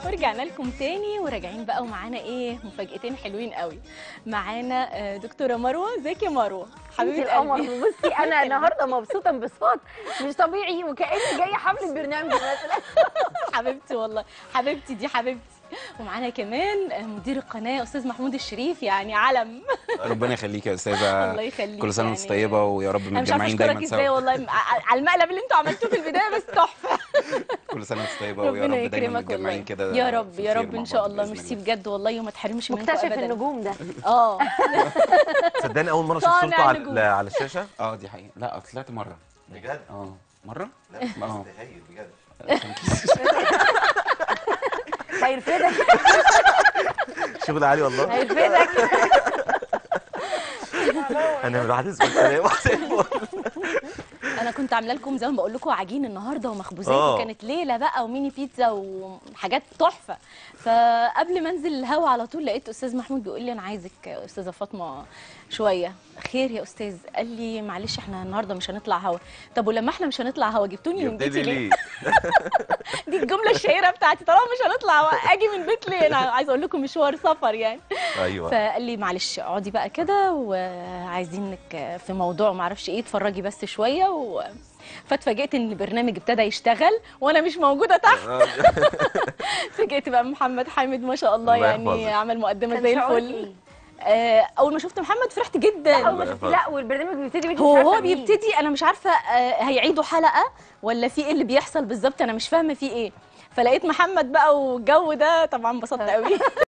ورجعنا لكم تاني وراجعين بقى ومعانا ايه مفاجأتين حلوين قوي معانا آه، دكتوره مروه ازيك يا مروه انت حبيبه القمر قلبي بصي انا النهارده مبسوطه انبساط مش طبيعي وكاني جايه حفله برنامج مثلا حبيبتي والله حبيبتي دي حبيبتي ومعانا كمان آه، مدير القناه استاذ محمود الشريف يعني علم ربنا يخليك يا استاذه الله يخليك كل سنه وانت يعني طيبه ويا رب انا مش عارفه متجمعين اشكرك دايما ازاي سوا والله م- ع- على المقلب اللي انتوا عملتوه في البدايه بس تحفه كل سنه وانت طيبه ويا ربنا رب دايما يكرمك متجمعين والله كده يا رب في يا الخير رب مع ان شاء بعض الله بإذن ميرسي الله. بجد والله وما تحرمش منكم مكتشف ابدا النجوم ده اه صدقني اول مره اشوف صانع صورته على, نجوم. لا، على الشاشه اه دي حقيقه لا طلعت مره بجد اه مره لا اه بس هايل بجد هيرفدك شغل عالي والله هيرفدك انا من واحد اسمه سلام انا كنت عامله لكم زي ما بقول لكم عجين النهارده ومخبوزات آه. وكانت ليله بقى وميني بيتزا وحاجات تحفه فقبل ما انزل الهوا على طول لقيت استاذ محمود بيقول لي انا عايزك يا استاذه فاطمه شويه خير يا استاذ قال لي معلش احنا النهارده مش هنطلع هوا طب ولما احنا مش هنطلع هوا جبتوني من بيتي جبتني ليه ليه دي الجمله الشهيره بتاعتي طالما مش هنطلع هوا اجي من بيت ليه انا عايزه اقول لكم مشوار سفر يعني ايوه فقال لي معلش اقعدي بقى كده وعايزينك في موضوع ما اعرفش ايه اتفرجي بس شويه و... فاتفاجئت ان البرنامج ابتدى يشتغل وانا مش موجوده تحت فاجئت بقى محمد حامد ما شاء الله, الله يعني يحفظك. عمل مقدمه كان زي شعورك الفل إيه؟ آه، اول ما شفت محمد فرحت جدا أول ما شفت- لا والبرنامج بيبتدي وانت مش هو عارفة هو مين. بيبتدي انا مش عارفه آه، هيعيدوا حلقه ولا في ايه اللي بيحصل بالظبط انا مش فاهمه في ايه فلقيت محمد بقى والجو ده طبعا انبسطت قوي